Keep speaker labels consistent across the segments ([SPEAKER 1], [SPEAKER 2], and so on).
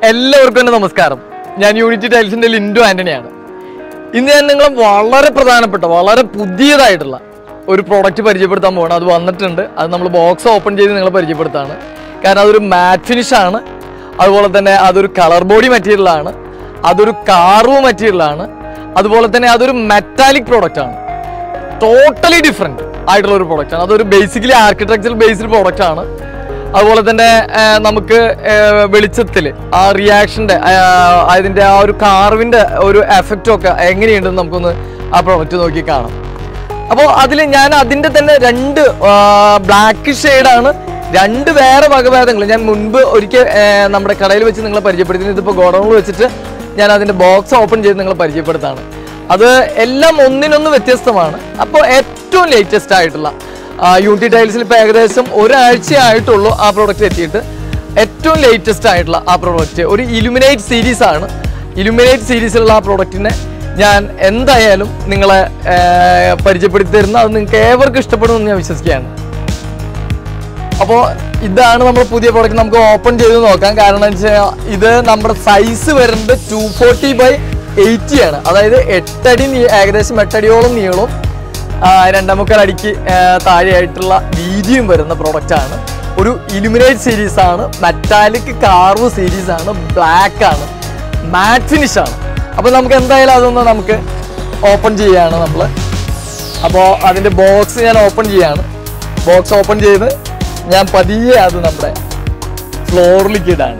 [SPEAKER 1] എല്ലാവർക്കും എൻ്റെ നമസ്കാരം ഞാൻ യൂണിറ്റി ടൈൽസിന്റെ ലിൻഡു ആന്റണിയാണ് ഇന്ന് ഞാൻ നിങ്ങളെ വളരെ പ്രധാനപ്പെട്ട വളരെ പുതിയതായിട്ടുള്ള ഒരു പ്രോഡക്റ്റ് പരിചയപ്പെടുത്താൻ പോകണം അത് വന്നിട്ടുണ്ട് അത് നമ്മൾ ബോക്സ് ഓപ്പൺ ചെയ്ത് നിങ്ങളെ പരിചയപ്പെടുത്താണ് കാരണം അതൊരു മാറ്റ് ഫിനിഷ് ആണ് അതുപോലെ തന്നെ അതൊരു കളർ ബോഡി മെറ്റീരിയൽ ആണ് അതൊരു കാർവ് മെറ്റീരിയൽ ആണ് അതുപോലെ തന്നെ അതൊരു മെറ്റാലിക് പ്രോഡക്റ്റ് ആണ് ടോട്ടലി ഡിഫറെന്റ് ആയിട്ടുള്ള ഒരു പ്രോഡക്റ്റ് ആണ് അതൊരു ബേസിക്കലി ആർക്കിടെക്ചർ ബേസ്ഡ് പ്രോഡക്റ്റ് ആണ് അതുപോലെ തന്നെ ആ, നമുക്ക് വെളിച്ചത്തിൽ ആ റിയാക്ഷൻ്റെ അതിൻ്റെ ആ ഒരു കാർവിൻ്റെ ഒരു എഫക്റ്റും ഒക്കെ എങ്ങനെയുണ്ടെന്ന് നമുക്കൊന്ന് ആ പ്രോഡക്റ്റ് നോക്കി കാണാം അപ്പോൾ അതിൽ ഞാൻ അതിൻ്റെ തന്നെ രണ്ട് ബ്ലാക്ക് ഷെയ്ഡാണ് രണ്ട് വേറെ വകഭേദങ്ങൾ ഞാൻ മുൻപ് ഒരിക്കൽ ആ, നമ്മുടെ കടയിൽ വെച്ച് നിങ്ങളെ പരിചയപ്പെടുത്തി ഇതിപ്പോൾ ഗോഡൗണിൽ വെച്ചിട്ട് ഞാൻ അതിൻ്റെ ബോക്സ് ഓപ്പൺ ചെയ്ത് നിങ്ങളെ പരിചയപ്പെടുത്താണ് അത് എല്ലാം ഒന്നിനൊന്ന് വ്യത്യസ്തമാണ് അപ്പോൾ ഏറ്റവും ലേറ്റസ്റ്റ് ആയിട്ടുള്ള യൂണിറ്റി ടൈൽസിൽ ഇപ്പോൾ ഏകദേശം ഒരാഴ്ച ആയിട്ടുള്ളൂ ആ പ്രോഡക്റ്റ് എത്തിയിട്ട് ഏറ്റവും ലേറ്റസ്റ്റ് ആയിട്ടുള്ള ആ പ്രോഡക്റ്റ് ഒരു ഇലുമിനേറ്റ് സീരീസ് ആണ് ഇലുമിനേറ്റ് സീരീസിലുള്ള ആ പ്രോഡക്റ്റിനെ ഞാൻ എന്തായാലും നിങ്ങളെ ആ, പരിചയപ്പെടുത്തി തരുന്ന അത് നിങ്ങൾക്ക് ഏവർക്കും ഇഷ്ടപ്പെടുമെന്ന് ഞാൻ വിശ്വസിക്കുകയാണ് അപ്പോൾ ഇതാണ് നമ്മുടെ പുതിയ പ്രോഡക്റ്റ് നമുക്ക് ഓപ്പൺ ചെയ്ത് നോക്കാം കാരണം എന്ന് വെച്ചാൽ ഇത് നമ്മുടെ സൈസ് വരുന്നത് ടു ഫോർട്ടി ബൈ എയ്റ്റി ആണ് അതായത് എട്ടടി നീ ഏകദേശം എട്ടടിയോളം നീളവും ആ, രണ്ടേമുക്കാൽ അടിക്ക് ആ, താഴെയായിട്ടുള്ള വീതിയും വരുന്ന പ്രോഡക്റ്റ് ആണ് ഒരു ഇലുമിനേറ്റ് സീരീസ് ആണ് മെറ്റാലിക് കാർവ് സീരീസ് ആണ് ബ്ലാക്ക് ആണ് മാറ്റ് ഫിനിഷ് ആണ് അപ്പോൾ നമുക്ക് എന്തായാലും അതൊന്ന് നമുക്ക് ഓപ്പൺ ചെയ്യാണ് നമ്മൾ അപ്പോൾ അതിൻ്റെ ബോക്സ് ഞാൻ ഓപ്പൺ ചെയ്യാണ് ബോക്സ് ഓപ്പൺ ചെയ്ത് ഞാൻ പതിയെ അത് നമ്മുടെ ഫ്ലോറിലേക്ക് ഇടാണ്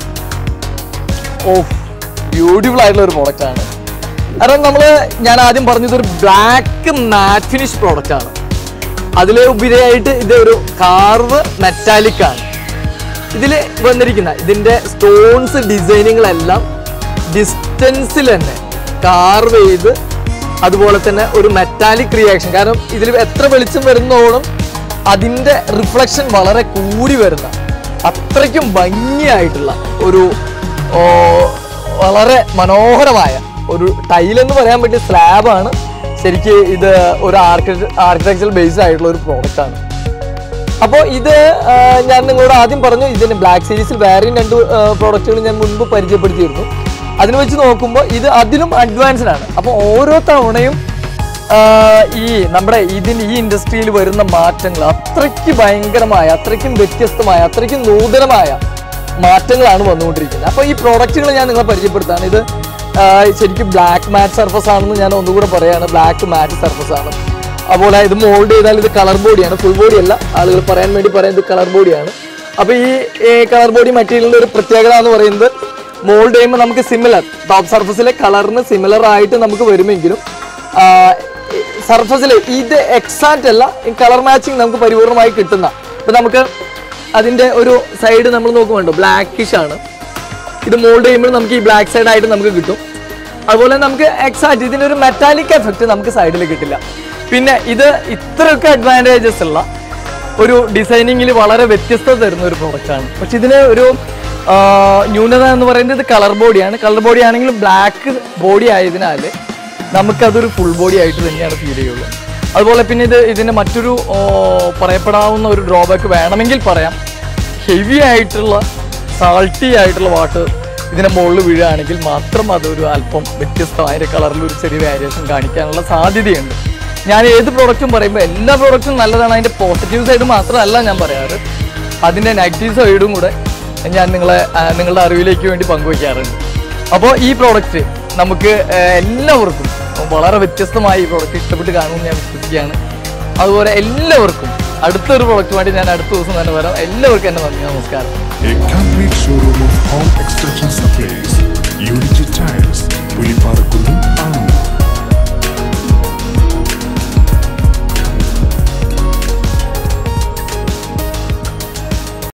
[SPEAKER 1] ഓ ബ്യൂട്ടിഫുൾ ആയിട്ടുള്ള ഒരു പ്രോഡക്റ്റ് ആണ് കാരണം നമ്മൾ ഞാൻ ആദ്യം പറഞ്ഞത് ഒരു ബ്ലാക്ക് മാറ്റ് ഫിനിഷ് പ്രോഡക്റ്റ് ആണ് അതിലെ ഉപരിയായിട്ട് ഇത് ഒരു കാർവ് മെറ്റാലിക് ആണ് ഇതിൽ വന്നിരിക്കുന്ന ഇതിൻ്റെ സ്റ്റോൺസ് ഡിസൈനുകളെല്ലാം ഡിസ്റ്റൻസിൽ തന്നെ കാർവ് ചെയ്ത് അതുപോലെ തന്നെ ഒരു മെറ്റാലിക് റിയാക്ഷൻ കാരണം ഇതിൽ എത്ര വെളിച്ചം വരുന്നോളം അതിൻ്റെ റിഫ്ലക്ഷൻ വളരെ കൂടി വരുന്ന അത്രയ്ക്കും ഭംഗിയായിട്ടുള്ള ഒരു ഓ, വളരെ മനോഹരമായ ഒരു ടൈൽ എന്ന് പറയാൻ പറ്റിയ സ്ലാബാണ് ശരിക്ക് ഇത് ഒരു ആർക്കിടെക്ചർ ആർക്കിടെക്ചർ ബേസ്ഡ് ആയിട്ടുള്ള ഒരു പ്രോഡക്റ്റ് ആണ് അപ്പോൾ ഇത് ആ, ഞാൻ നിങ്ങളോട് ആദ്യം പറഞ്ഞു ഇതിന് ബ്ലാക്ക് സീരീസിൽ വേറെയും രണ്ട് പ്രോഡക്റ്റുകൾ ഞാൻ മുൻപ് പരിചയപ്പെടുത്തിയിരുന്നു അതിന് വെച്ച് നോക്കുമ്പോൾ ഇത് അതിലും അഡ്വാൻസ്ഡ് ആണ് അപ്പോൾ ഓരോ തവണയും ആ, ഈ നമ്മുടെ ഇതിന് ഈ ഇൻഡസ്ട്രിയിൽ വരുന്ന മാറ്റങ്ങൾ അത്രയ്ക്ക് ഭയങ്കരമായ അത്രയ്ക്കും വ്യത്യസ്തമായ അത്രയ്ക്കും നൂതനമായ മാറ്റങ്ങളാണ് വന്നുകൊണ്ടിരിക്കുന്നത് അപ്പോൾ ഈ പ്രോഡക്റ്റുകൾ ഞാൻ നിങ്ങളെ പരിചയപ്പെടുത്താണ് ഇത് ആ, ശരിക്കും ബ്ലാക്ക് മാറ്റ് സർഫസ് ആണെന്ന് ഞാൻ ഒന്നുകൂടെ പറയാണ് ബ്ലാക്ക് മാറ്റ് സർഫസ് ആണ് അതുപോലെ ഇത് മോൾഡ് ചെയ്താൽ ഇത് കളർ ബോഡിയാണ് ഫുൾ ബോഡി അല്ല ആളുകൾ പറയാൻ വേണ്ടി പറയുന്നത് കളർ ബോഡിയാണ് അപ്പോൾ ഈ കളർ ബോഡി മെറ്റീരിയലിന്റെ ഒരു പ്രത്യേകത എന്ന് പറയുന്നത് മോൾഡ് ചെയ്യുമ്പോൾ നമുക്ക് സിമിലർ ടോപ്പ് സർഫസിലെ കളറിന് സിമിലർ ആയിട്ട് നമുക്ക് വരുമെങ്കിലും സർഫസിൽ ഇത് എക്സാക്റ്റ് അല്ല ഈ കളർ മാച്ചിങ് നമുക്ക് പരിപൂർണമായി കിട്ടുന്ന ഇപ്പം നമുക്ക് അതിൻ്റെ ഒരു സൈഡ് നമ്മൾ നോക്കുന്നുണ്ടോ ബ്ലാക്കിഷ് ആണ് ഇത് മോൾഡ് ചെയ്യുമ്പോൾ നമുക്ക് ഈ ബ്ലാക്ക് സൈഡ് ആയിട്ട് നമുക്ക് കിട്ടും അതുപോലെ നമുക്ക് എക്സാക്ട് ഇതിൻ്റെ ഒരു മെറ്റാലിക് എഫക്റ്റ് നമുക്ക് സൈഡിൽ കിട്ടില്ല പിന്നെ ഇത് ഇത്രയൊക്കെ അഡ്വാൻറ്റേജസ് ഉള്ള ഒരു ഡിസൈനിങ്ങിൽ വളരെ വ്യത്യസ്തത തരുന്ന ഒരു product ആണ് പക്ഷെ ഇതിന് ഒരു ആ, ന്യൂനത എന്ന് പറയുന്നത് കളർ ബോഡിയാണ് കളർ ബോഡി ആണെങ്കിലും ബ്ലാക്ക് ബോഡി ആയതിനാൽ നമുക്കതൊരു ഫുൾ ബോഡി ആയിട്ട് തന്നെയാണ് ഫീൽ ചെയ്യുള്ളൂ അതുപോലെ പിന്നെ ഇത് ഇതിൻ്റെ മറ്റൊരു ഓ, പറയപ്പെടാവുന്ന ഒരു ഡ്രോബാക്ക് വേണമെങ്കിൽ പറയാം ഹെവി ആയിട്ടുള്ള സാൾട്ടി ആയിട്ടുള്ള വാട്ടർ ഇതിന്റെ മുകളിൽ വീഴുകയാണെങ്കിൽ മാത്രം അതൊരു അല്പം വ്യത്യസ്തമായ കളറിൽ ഒരു ചെറിയ വേരിയേഷൻ കാണിക്കാനുള്ള സാധ്യതയുണ്ട് ഞാൻ ഏത് പ്രോഡക്റ്റും പറയുമ്പോൾ എല്ലാ പ്രോഡക്റ്റും നല്ലതാണ് അതിൻ്റെ പോസിറ്റീവ് സൈഡ് മാത്രമല്ല ഞാൻ പറയാറ് അതിൻ്റെ നെഗറ്റീവ് സൈഡും കൂടെ ഞാൻ നിങ്ങളെ ആ, നിങ്ങളുടെ അറിവിലേക്ക് വേണ്ടി പങ്കുവയ്ക്കാറുണ്ട് അപ്പോൾ ഈ പ്രോഡക്റ്റ് നമുക്ക് ആ, എല്ലാവർക്കും വളരെ വ്യത്യസ്തമായ ഈ പ്രോഡക്റ്റ് ഇഷ്ടപ്പെട്ട് കാണുമെന്ന് ഞാൻ വിശ്വസിക്കുകയാണ് അതുപോലെ എല്ലാവർക്കും അടുത്തൊരു പ്രോഡക്റ്റുമായിട്ട് ഞാൻ അടുത്ത ദിവസം തന്നെ വരാം എല്ലാവർക്കും എൻ്റെ നന്ദി നമസ്കാരം
[SPEAKER 2] A complete showroom of home extension supplies. Unity Tiles, Wiliparakundu, Anand.